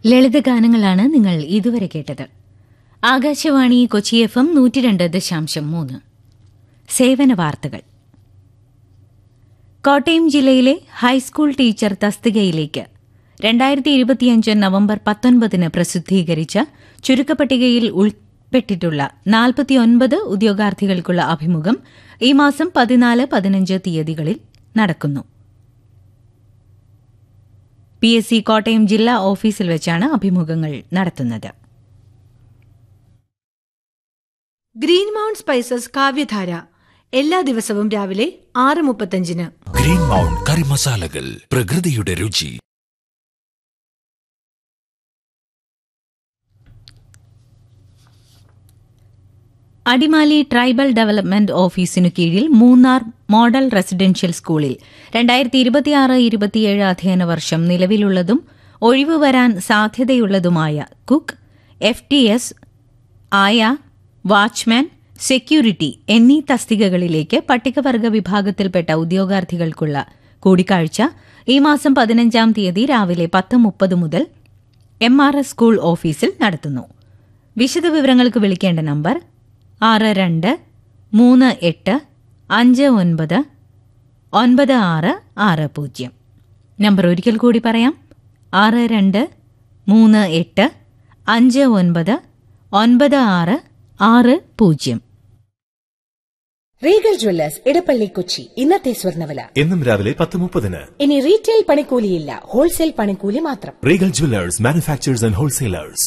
ലളിതഗാനങ്ങളാണ് നിങ്ങൾ ഇതുവരെ കേട്ടത് ആകാശവാണി കൊച്ചി എഫ് എം നൂറ്റിരണ്ട് ദശാംശം മൂന്ന് സേവന വാർത്തകൾ കോട്ടയം ജില്ലയിലെ ഹൈസ്കൂൾ ടീച്ചർ തസ്തികയിലേക്ക് രണ്ടായിരത്തി ഇരുപത്തിയഞ്ച് നവംബർ പത്തൊൻപതിന് പ്രസിദ്ധീകരിച്ച ചുരുക്കപ്പട്ടികയിൽ ഉൾപ്പെട്ടിട്ടുള്ള നാൽപ്പത്തിയൊൻപത് ഉദ്യോഗാർത്ഥികൾക്കുള്ള അഭിമുഖം ഈ മാസം പതിനാല് പതിനഞ്ച് തീയതികളിൽ നടക്കുന്നു പി എസ് സി കോട്ടയം ജില്ലാ ഓഫീസിൽ വെച്ചാണ് അഭിമുഖങ്ങൾ നടത്തുന്നത് ഗ്രീൻ മൗണ്ട് സ്പൈസസ് കാവ്യധാര എല്ലാ ദിവസവും രാവിലെ ആറ് മുപ്പത്തഞ്ചിന് ഗ്രീൻ മൗണ്ട് കറി മസാലകൾ പ്രകൃതിയുടെ രുചി അടിമാലി ട്രൈബൽ ഡെവലപ്മെന്റ് ഓഫീസിനു കീഴിൽ മൂന്നാർ മോഡൽ റെസിഡൻഷ്യൽ സ്കൂളിൽ രണ്ടായിരത്തി ഇരുപത്തിയാറ് ഇരുപത്തിയേഴ് അധ്യയന വർഷം നിലവിലുള്ളതും ഒഴിവ് വരാൻ സാധ്യതയുള്ളതുമായ കുക്ക് എഫ് ടി എസ് ആയ വാച്ച്മാൻ സെക്യൂരിറ്റി എന്നീ തസ്തികകളിലേക്ക് പട്ടികവർഗ വിഭാഗത്തിൽപ്പെട്ട ഉദ്യോഗാർത്ഥികൾക്കുള്ള കൂടിക്കാഴ്ച ഈ മാസം പതിനഞ്ചാം തീയതി രാവിലെ പത്ത് മുപ്പത് മുതൽ എം ആർ എസ് സ്കൂൾ ഓഫീസിൽ നടത്തുന്നു വിശദവിവരങ്ങൾക്ക് വിളിക്കേണ്ട നമ്പർ ആറ് രണ്ട് മൂന്ന് എട്ട് അഞ്ച് ഒൻപത് ഒൻപത് ആറ് ആറ് പൂജ്യം നമ്പർ ഒരിക്കൽ കൂടി പറയാം ആറ് രണ്ട് മൂന്ന് എട്ട് അഞ്ച് ഒൻപത് ഒൻപത് ആറ് ആറ് പൂജ്യം റീഗൽ ജ്വല്ലേഴ്സ് ഇടപ്പള്ളി കൊച്ചി ഇന്നത്തെ സ്വർണ്ണവില എന്നും രാവിലെ പത്ത് മുപ്പതിന് ഇനി റീറ്റെയിൽ പണിക്കൂലിയില്ല ഹോൾസെയിൽ പണിക്കൂലി മാത്രം റീഗൽ ജുവലേഴ്സ് മാനുഫാക്ചേഴ്സ് ആൻഡ് ഹോൾസെയിലേഴ്സ്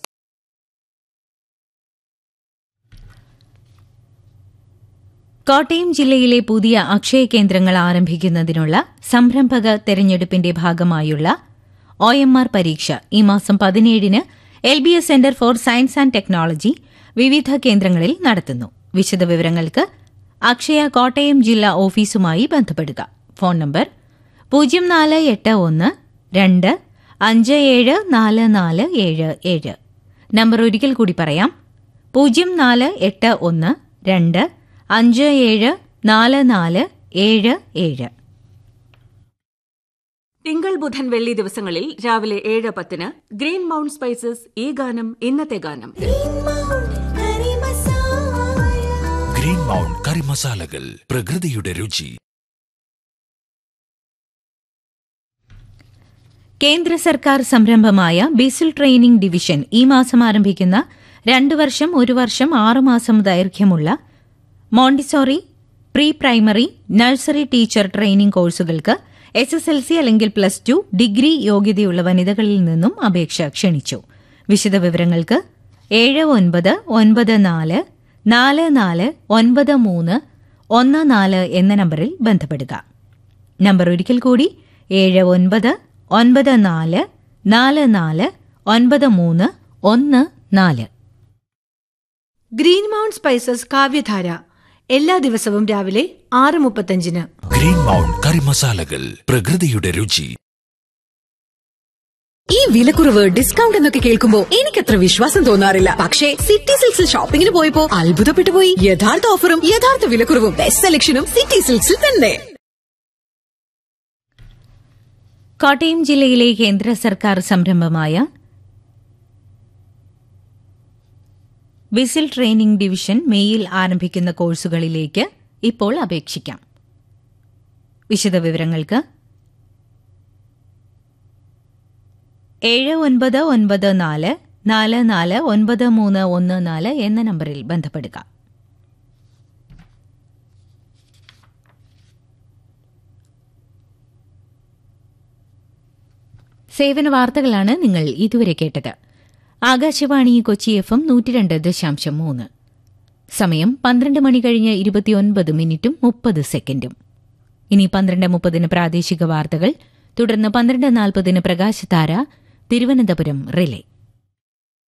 കോട്ടയം ജില്ലയിലെ പുതിയ അക്ഷയ കേന്ദ്രങ്ങൾ ആരംഭിക്കുന്നതിനുള്ള സംരംഭക തെരഞ്ഞെടുപ്പിന്റെ ഭാഗമായുള്ള ഒ എം ആർ പരീക്ഷ ഈ മാസം പതിനേഴിന് L B S centre for science and technology വിവിധ കേന്ദ്രങ്ങളിൽ നടത്തുന്നു വിശദവിവരങ്ങൾക്ക് അക്ഷയ കോട്ടയം ജില്ലാ ഓഫീസുമായി ബന്ധപ്പെടുക ഫോൺ നമ്പർ പൂജ്യം നാല് എട്ട് ഒന്ന് രണ്ട് അഞ്ച് ഏഴ് നാല് നാല് ഏഴ് ഏഴ് നമ്പർ ഒരിക്കൽ കൂടി പറയാം പൂജ്യം നാല് എട്ട് ഒന്ന് രണ്ട് അഞ്ച് ഏഴ് നാല് നാല് ഏഴ് ഏഴ് തിങ്കൾ ബുധൻ വെള്ളി ദിവസങ്ങളിൽ രാവിലെ ഏഴ് പത്തിന് ഗ്രീൻ മൗണ്ട് സ്പൈസസ് ഈ ഗാനം ഇന്നത്തെ ഗാനം ഗ്രീൻ മൗണ്ട് കറി മസാലകൾ പ്രകൃതിയുടെ രുചി കേന്ദ്ര സർക്കാർ സംരംഭമായ ബിസിൽ ട്രെയിനിംഗ് ഡിവിഷൻ ഈ മാസം ആരംഭിക്കുന്ന രണ്ട് വർഷം ഒരു വർഷം ആറുമാസം ദൈർഘ്യമുള്ള Montessori pre primary nursery teacher training കോഴ്സുകൾക്ക് എസ് എസ് എൽ സി അല്ലെങ്കിൽ പ്ലസ് ടു ഡിഗ്രി യോഗ്യതയുള്ള വനിതകളിൽ നിന്നും അപേക്ഷ ക്ഷണിച്ചു വിശദവിവരങ്ങൾക്ക് ഏഴ് ഒൻപത് ഒൻപത് നാല് നാല് നാല് ഒൻപത് മൂന്ന് ഒന്ന് നാല് എന്ന നമ്പറിൽ ബന്ധപ്പെടുക നമ്പർ ഒരിക്കൽ കൂടി ഏഴ് ഒൻപത് ഒൻപത് നാല് നാല് നാല് ഒൻപത് മൂന്ന് ഒന്ന് നാല് ഗ്രീൻ മൗണ്ട് സ്പൈസസ് കാവ്യധാര എല്ലാ ദിവസവും രാവിലെ ആറ് മുപ്പത്തഞ്ചിന് ഗ്രീൻ മൗണ്ട് കറി മസാലകൾ പ്രകൃതിയുടെ രുചി ഈ വിലക്കുറവ് ഡിസ്കൗണ്ട് എന്നൊക്കെ കേൾക്കുമ്പോ എനിക്കത്ര വിശ്വാസം തോന്നാറില്ല പക്ഷേ സിറ്റി സിൽക്സിൽ ഷോപ്പിംഗിന് പോയപ്പോ അത്ഭുതപ്പെട്ടു പോയി യഥാർത്ഥ ഓഫറും യഥാർത്ഥ വിലക്കുറവും ബെസ്റ്റ് സെലക്ഷനും സിറ്റി സിൽക്സിൽ തന്നെ കോട്ടയം ജില്ലയിലെ കേന്ദ്ര സർക്കാർ സംരംഭമായ വിസിൽ ട്രെയിനിംഗ് ഡിവിഷൻ മെയ്യിൽ ആരംഭിക്കുന്ന കോഴ്സുകളിലേക്ക് ഇപ്പോൾ അപേക്ഷിക്കാം വിശദവിവരങ്ങൾക്ക് ഏഴ് ഒൻപത് ഒൻപത് നാല് നാല് നാല് ഒൻപത് മൂന്ന് ഒന്ന് നാല് എന്ന നമ്പറിൽ ബന്ധപ്പെടുക സേവന വാർത്തകളാണ് നിങ്ങൾ ഇതുവരെ കേട്ടത് ആകാശവാണി കൊച്ചി എഫ് എം നൂറ്റിരണ്ട് ദശാംശം മൂന്ന് സമയം പന്ത്രണ്ട് മണി കഴിഞ്ഞ് ഇരുപത്തിയൊൻപത് മിനിറ്റും മുപ്പത് സെക്കൻഡും ഇനി പന്ത്രണ്ട് മുപ്പതിന് പ്രാദേശിക വാർത്തകൾ തുടർന്ന് പന്ത്രണ്ട് നാൽപ്പതിന് പ്രകാശധാര തിരുവനന്തപുരം റിലേ